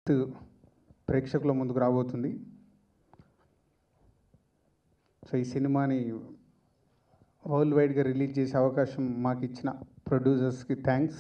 ప్రేక్షకుల ముందుకు రాబోతుంది సో ఈ సినిమాని వరల్డ్ వైడ్గా రిలీజ్ చేసే అవకాశం మాకు ఇచ్చిన ప్రొడ్యూసర్స్కి thanks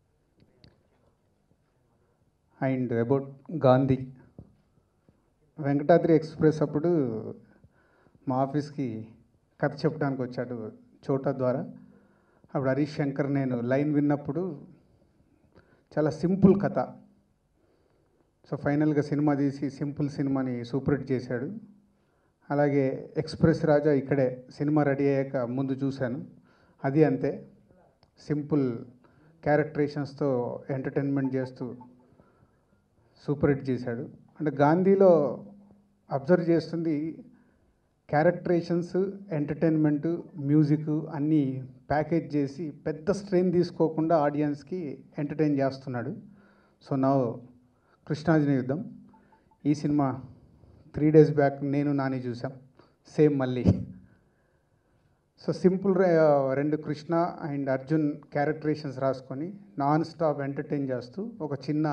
and about Gandhi Venkatadri Express అప్పుడు మా ఆఫీస్కి కథ చెప్పడానికి వచ్చాడు చోటా ద్వారా అప్పుడు హరీష్ శంకర్ నేను లైన్ విన్నప్పుడు చాలా సింపుల్ కథ సో ఫైనల్గా సినిమా తీసి సింపుల్ సినిమాని సూపర్ హిట్ చేశాడు అలాగే ఎక్స్ప్రెస్ రాజా ఇక్కడే సినిమా రెడీ అయ్యాక ముందు చూశాను అది అంతే సింపుల్ క్యారెక్టరేషన్స్తో ఎంటర్టైన్మెంట్ చేస్తూ సూపర్ హిట్ చేశాడు అంటే గాంధీలో అబ్జర్వ్ చేస్తుంది క్యారెక్టరేషన్స్ ఎంటర్టైన్మెంట్ మ్యూజిక్ అన్నీ ప్యాకేజ్ చేసి పెద్ద స్ట్రెయిన్ తీసుకోకుండా ఆడియన్స్కి ఎంటర్టైన్ చేస్తున్నాడు సో నా కృష్ణార్జున యుద్ధం ఈ సినిమా త్రీ డేస్ బ్యాక్ నేను నాని చూసాం సేమ్ మళ్ళీ సో సింపుల్ రెండు కృష్ణ అండ్ అర్జున్ క్యారెక్టరేషన్స్ రాసుకొని నాన్ స్టాప్ ఎంటర్టైన్ చేస్తూ ఒక చిన్న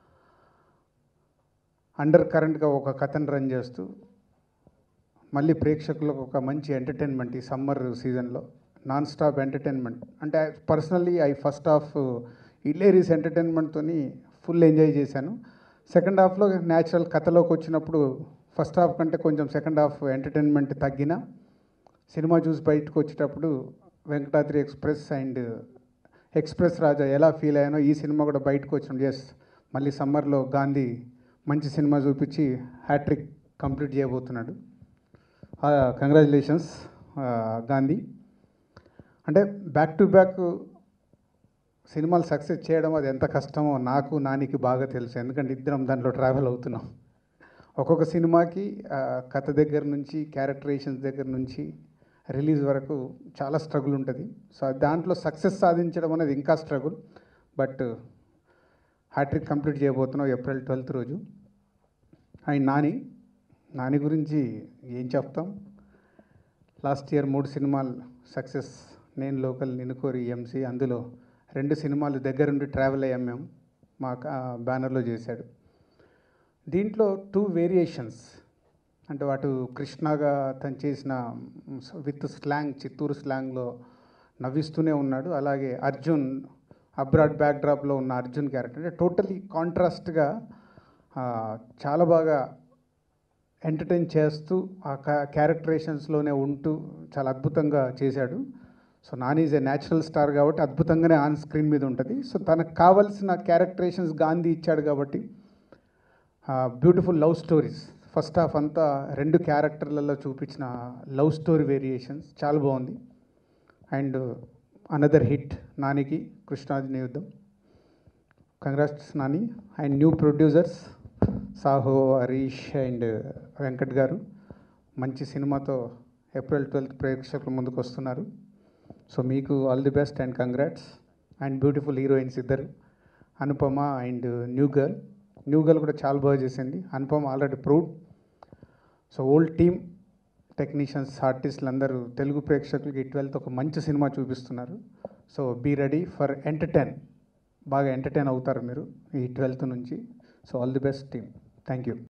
అండర్ కరెంట్గా ఒక కథను రన్ చేస్తూ మళ్ళీ ప్రేక్షకులకు ఒక మంచి ఎంటర్టైన్మెంట్ ఈ సమ్మర్ సీజన్లో నాన్ స్టాప్ ఎంటర్టైన్మెంట్ అంటే personally I first half hilarious ఎంటర్టైన్మెంట్తో ఫుల్ ఎంజాయ్ చేశాను సెకండ్ హాఫ్లో న్యాచురల్ కథలోకి వచ్చినప్పుడు ఫస్ట్ హాఫ్ కంటే కొంచెం సెకండ్ హాఫ్ ఎంటర్టైన్మెంట్ తగ్గిన సినిమా చూసి బయటకు వచ్చేటప్పుడు Venkatadri Express and Express Raja ఎలా ఫీల్ అయ్యానో ఈ సినిమా కూడా బయటకు వచ్చిన ఎస్ మళ్ళీ సమ్మర్లో గాంధీ మంచి సినిమా చూపించి హ్యాట్రిక్ కంప్లీట్ చేయబోతున్నాడు కంగ్రాచులేషన్స్ గాంధీ అంటే బ్యాక్ టు బ్యాక్ సినిమాలు సక్సెస్ చేయడం అది ఎంత కష్టమో నాకు నానికి బాగా తెలుసు ఎందుకంటే ఇద్దరం దాంట్లో ట్రావెల్ అవుతున్నాం ఒక్కొక్క సినిమాకి ఆ, కథ దగ్గర నుంచి క్యారెక్టరేషన్స్ దగ్గర నుంచి రిలీజ్ వరకు చాలా స్ట్రగుల్ ఉంటుంది సో దాంట్లో సక్సెస్ సాధించడం అనేది ఇంకా స్ట్రగుల్ బట్ హ్యాట్రిక్ కంప్లీట్ చేయబోతున్నాం ఏప్రిల్ ట్వెల్త్ రోజు అండ్ నాని నాని గురించి ఏం చెప్తాం లాస్ట్ ఇయర్ మూడు సినిమాలు సక్సెస్ నేను లోకల్ నినుకోరి ఎంసీ అందులో రెండు సినిమాలు దగ్గరుండి ట్రావెల్ అయ్యాం మేము మా బ్యానర్లో చేశాడు దీంట్లో టూ వేరియేషన్స్ అంటే వాటు కృష్ణగా తను చేసిన విత్ స్లాంగ్ చిత్తూరు స్లాంగ్లో నవ్విస్తూనే ఉన్నాడు అలాగే అర్జున్ అబ్రాడ్ బ్యాక్డ్రాప్లో ఉన్న అర్జున్ క్యారెక్టర్ అంటే టోటలీ కాంట్రాస్ట్గా చాలా బాగా ఎంటర్టైన్ చేస్తూ ఆ క్యారెక్టరేషన్స్లోనే ఉంటూ చాలా అద్భుతంగా చేశాడు so Nani is a natural star కాబట్టి అద్భుతంగానే ఆన్ స్క్రీన్ మీద ఉంటుంది సో తనకు కావాల్సిన క్యారెక్టరేషన్స్ గాంధీ ఇచ్చాడు కాబట్టి beautiful love stories first half అంతా రెండు క్యారెక్టర్లలో చూపించిన లవ్ స్టోరీ వేరియేషన్స్ చాలా బాగుంది అండ్ అనదర్ హిట్ నానికి Krishnarjuna Yuddham congrats Nani and new producers Sahu Harish and Venkat garu మంచి సినిమాతో ఏప్రిల్ ట్వెల్త్ ప్రేక్షకుల ముందుకు వస్తున్నారు సో మీకు all the best and congrats and beautiful heroines ఇద్దరు Anupama and new girl new girl కూడా చాలా బాగా చేసింది Anupama already prove so old team technicians ఆర్టిస్టులు అందరూ తెలుగు ప్రేక్షకులకి ట్వెల్త్ ఒక మంచి సినిమా చూపిస్తున్నారు so be ready for entertain బాగా ఎంటర్టైన్ అవుతారు మీరు ఈ ట్వెల్త్ నుంచి so all the best team thank you